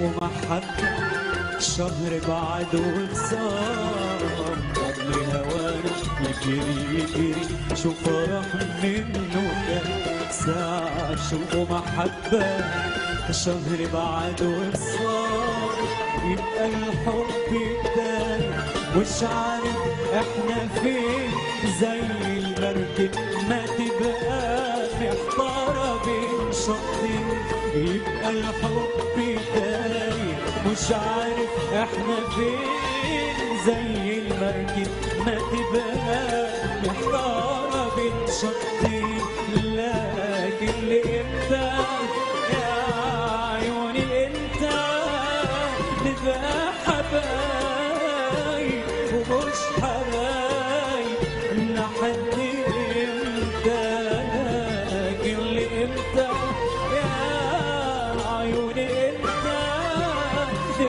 ومحبة شهر بعد وخسارة قبل هوانا يجري يجري شوف راح منه كام ساعة شوق ومحبة شهر بعد وخسارة يبقى الحب التاني مش عارف احنا فين زي المركب ما تبقى محتارة بين شطين يبقى الحب تاني مش عارف احنا فين زي المركب ما تبقى محتارة بين شطين لكن لإمتى يا عيوني امتى نبقى